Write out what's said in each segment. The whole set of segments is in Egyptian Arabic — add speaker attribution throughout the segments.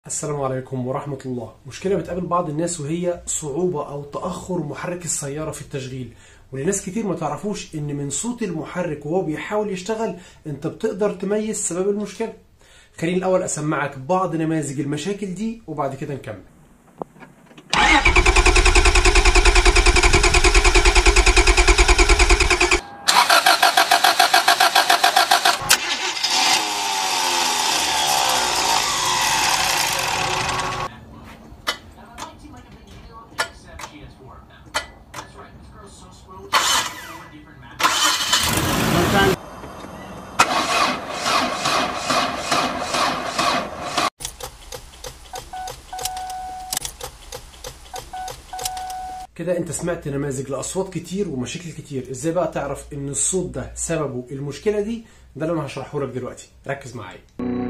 Speaker 1: السلام عليكم ورحمة الله مشكلة بتقابل بعض الناس وهي صعوبة أو تأخر محرك السيارة في التشغيل ولناس كتير ما تعرفوش إن من صوت المحرك وهو بيحاول يشتغل أنت بتقدر تميز سبب المشكلة خليني الأول أسمعك بعض نماذج المشاكل دي وبعد كده نكمل
Speaker 2: Except she has four of them. That's right, this girl's so spoiled, she has four different matches.
Speaker 1: كده انت سمعت نماذج لاصوات كتير ومشاكل كتير ازاي بقى تعرف ان الصوت ده سببه المشكله دي ده اللي انا هشرحه لك دلوقتي ركز معايا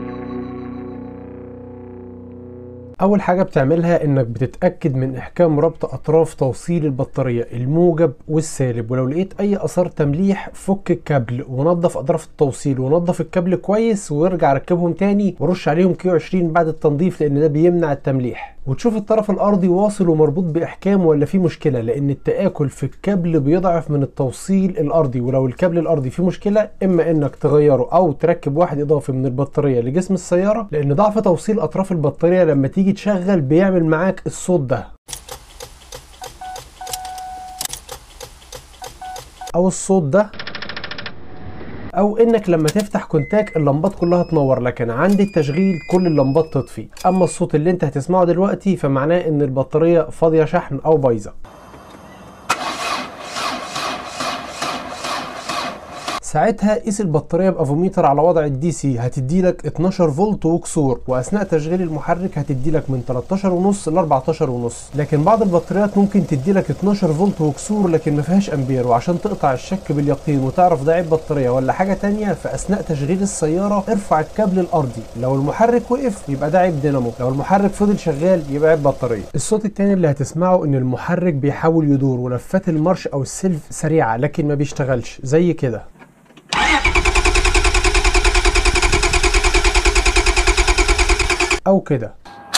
Speaker 1: اول حاجه بتعملها انك بتتاكد من احكام ربط اطراف توصيل البطاريه الموجب والسالب ولو لقيت اي اثار تمليح فك الكابل ونظف اطراف التوصيل ونظف الكابل كويس وارجع ركبهم تاني ورش عليهم كيو 20 بعد التنظيف لان ده بيمنع التمليح وتشوف الطرف الارضي واصل ومربوط باحكام ولا في مشكله لان التاكل في الكابل بيضعف من التوصيل الارضي ولو الكابل الارضي فيه مشكله اما انك تغيره او تركب واحد اضافي من البطاريه لجسم السياره لان ضعف توصيل اطراف البطاريه لما تيجي تشغل بيعمل معاك الصوت ده او الصوت ده او انك لما تفتح كونتاك اللمبات كلها تنور لكن عند التشغيل كل اللمبات تطفي اما الصوت اللي انت هتسمعه دلوقتي فمعناه ان البطاريه فاضيه شحن او بايظه ساعتها قيس البطاريه بافوميتر على وضع الدي سي هتدي لك 12 فولت وكسور واثناء تشغيل المحرك هتدي لك من 13 ونص ل 14 ونص لكن بعض البطاريات ممكن تدي لك 12 فولت وكسور لكن ما فيهاش امبير وعشان تقطع الشك باليقين وتعرف ده عيب بطاريه ولا حاجه تانية فاثناء تشغيل السياره ارفع الكابل الارضي لو المحرك وقف يبقى ده عيب دينامو لو المحرك فضل شغال يبقى عيب بطاريه الصوت التاني اللي هتسمعه ان المحرك بيحاول يدور ولفات المارش او السلف سريعه لكن ما بيشتغلش زي كده او كده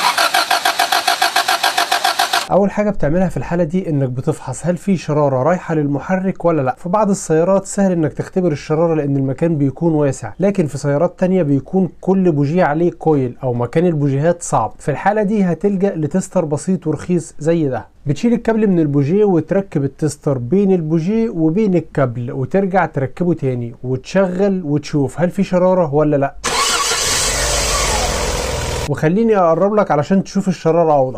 Speaker 1: اول حاجه بتعملها في الحاله دي انك بتفحص هل في شراره رايحه للمحرك ولا لا في بعض السيارات سهل انك تختبر الشراره لان المكان بيكون واسع لكن في سيارات تانية بيكون كل بوجيه عليه كويل او مكان البوجيهات صعب في الحاله دي هتلجا لتستر بسيط ورخيص زي ده بتشيل الكابل من البوجيه وتركب التستر بين البوجيه وبين الكابل وترجع تركبه تاني وتشغل وتشوف هل في شراره ولا لا وخليني اقرب لك علشان تشوف الشراره اوضح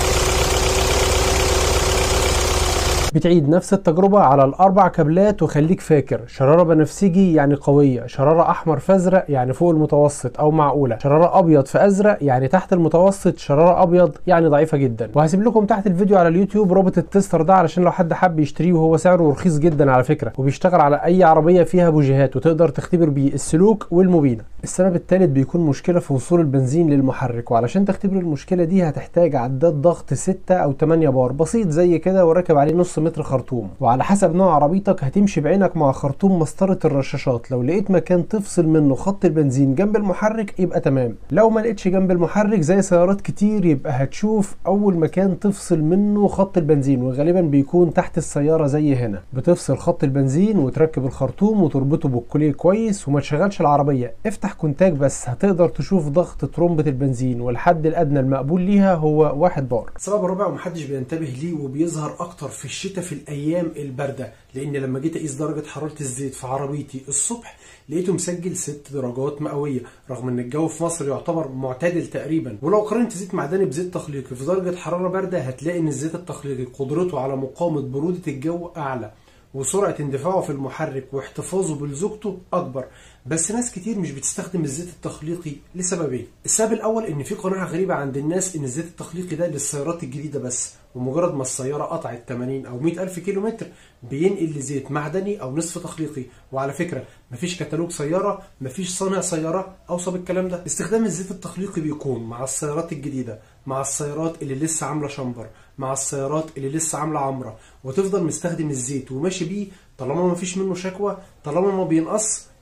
Speaker 1: بتعيد نفس التجربة على الأربع كابلات وخليك فاكر شرارة بنفسجي يعني قوية شرارة أحمر فأزرق يعني فوق المتوسط أو معقولة شرارة أبيض فأزرق يعني تحت المتوسط شرارة أبيض يعني ضعيفة جدا وهسيب لكم تحت الفيديو على اليوتيوب رابط التستر ده علشان لو حد حب يشتريه وهو سعره رخيص جدا على فكرة وبيشتغل على أي عربية فيها بوجيهات وتقدر تختبر بيه السلوك والمبينة السبب الثالث بيكون مشكلة في وصول البنزين للمحرك وعلشان تختبر المشكلة دي هتحتاج عداد ضغط 6 أو 8 بار بسيط زي كده وراكب عليه نص متر خرطوم وعلى حسب نوع عربيتك هتمشي بعينك مع خرطوم مسطرة الرشاشات لو لقيت مكان تفصل منه خط البنزين جنب المحرك يبقى تمام لو ما لقيتش جنب المحرك زي سيارات كتير يبقى هتشوف أول مكان تفصل منه خط البنزين وغالبا بيكون تحت السيارة زي هنا بتفصل خط البنزين وتركب الخرطوم وتربطه بالكوليه كويس وما تشغلش العربية افتح كونتاك بس هتقدر تشوف ضغط ترمبة البنزين والحد الأدنى المقبول ليها هو واحد بار السبب الرابع ومحدش بينتبه ليه وبيظهر أكتر في الشتاء في الأيام الباردة لأن لما جيت أقيس درجة حرارة الزيت في عربيتي الصبح لقيته مسجل 6 درجات مئوية رغم ان الجو في مصر يعتبر معتدل تقريبا ولو قارنت زيت معدني بزيت تخليقي في درجة حرارة باردة هتلاقي ان الزيت التخليقي قدرته على مقاومة برودة الجو أعلى وسرعة اندفاعه في المحرك واحتفاظه بلزوجته أكبر بس ناس كتير مش بتستخدم الزيت التخليقي لسببين السبب الأول إن في قناعة غريبة عند الناس إن الزيت التخليقي ده للسيارات الجديدة بس ومجرد ما السيارة قطعت 80 أو 100 ألف كيلو متر بينقل لزيت معدني أو نصف تخليقي وعلى فكرة مفيش كتالوج سيارة مفيش صانع سيارة أوصى بالكلام ده استخدام الزيت التخليقي بيكون مع السيارات الجديدة مع السيارات اللي لسه عاملة شمبر مع السيارات اللي لسه عاملة عمرة وتفضل مستخدم الزيت وماشي بيه طالما مفيش منه شكوى طالما ما بينقص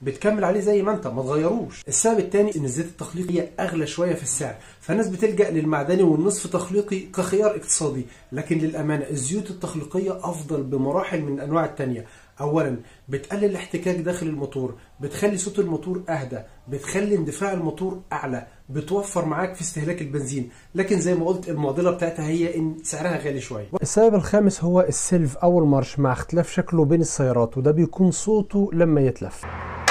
Speaker 1: بتكمل عليه زي ما انت ما تغيروش السبب الثاني ان الزيت التخليقي اغلى شويه في السعر فالناس بتلجا للمعدني والنصف تخليقي كخيار اقتصادي لكن للامانه الزيوت التخليقيه افضل بمراحل من الانواع الثانيه اولا بتقلل الاحتكاك داخل الموتور بتخلي صوت الموتور اهدى بتخلي اندفاع الموتور اعلى بتوفر معاك في استهلاك البنزين لكن زي ما قلت المعضله بتاعتها هي ان سعرها غالي شويه السبب الخامس هو السيلف او المارش مع اختلاف شكله بين السيارات وده بيكون صوته لما يتلف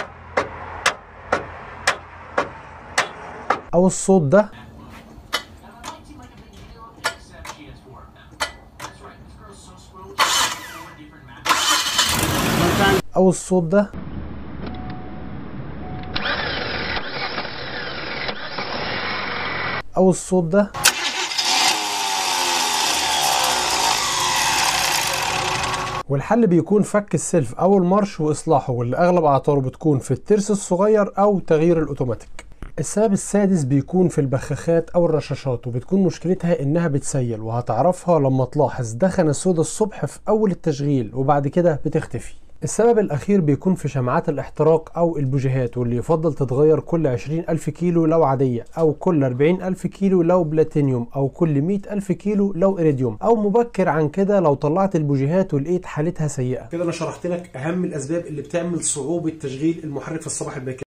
Speaker 1: او الصوت ده
Speaker 2: Now, that might seem like a big deal, except she has four of them. That's right, this girl's so spoiled, she has four different matches.
Speaker 1: او الصوت ده او الصوت ده والحل بيكون فك السلف او المارش واصلاحه واللي اغلب اعطاره بتكون في الترس الصغير او تغيير الاوتوماتيك السبب السادس بيكون في البخاخات او الرشاشات وبتكون مشكلتها انها بتسيل وهتعرفها لما تلاحظ دخنة سودا الصبح في اول التشغيل وبعد كده بتختفي السبب الأخير بيكون في شمعات الاحتراق أو البوجيهات واللي يفضل تتغير كل 20 ألف كيلو لو عادية أو كل 40 ألف كيلو لو بلاتينيوم أو كل 100 ألف كيلو لو إيريديوم أو مبكر عن كده لو طلعت البوجيهات ولقيت حالتها سيئة كده أنا شرحت لك أهم الأسباب اللي بتعمل صعوبة تشغيل المحرك في الصباح الباكر